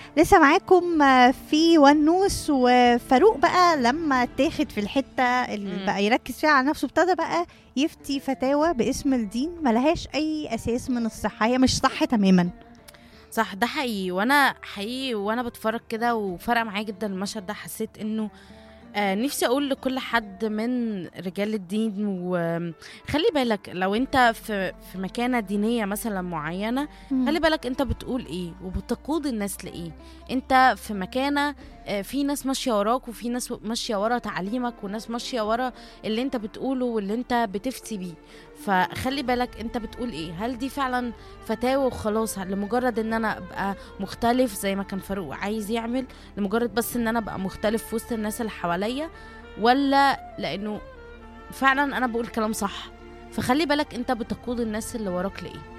لسه معاكم آه، في ونوس وفاروق بقى لما تاخد في الحته اللي مم. بقى يركز فيها على نفسه ابتدى بقى يفتي فتاوى باسم الدين ملهاش اي اساس من الصحه هي مش صح تماما صح ده حقيقي وانا حقيقي وانا بتفرج كده وفرق معايا جدا المشهد ده حسيت انه آه نفسي اقول لكل حد من رجال الدين وخلي بالك لو انت في في مكانه دينيه مثلا معينه خلي بالك انت بتقول ايه وبتقود الناس لايه انت في مكانه آه، في ناس ماشيه وراك وفي ناس ماشيه ورا تعليمك وناس ماشيه ورا اللي انت بتقوله واللي انت بتفتي بيه فخلي بالك انت بتقول ايه هل دي فعلا فتاوى وخلاص لمجرد ان انا ابقى مختلف زي ما كان فاروق عايز يعمل لمجرد بس ان انا ابقى مختلف في وسط الناس اللي حواليا ولا لانه فعلا انا بقول كلام صح فخلي بالك انت بتقود الناس اللي وراك لايه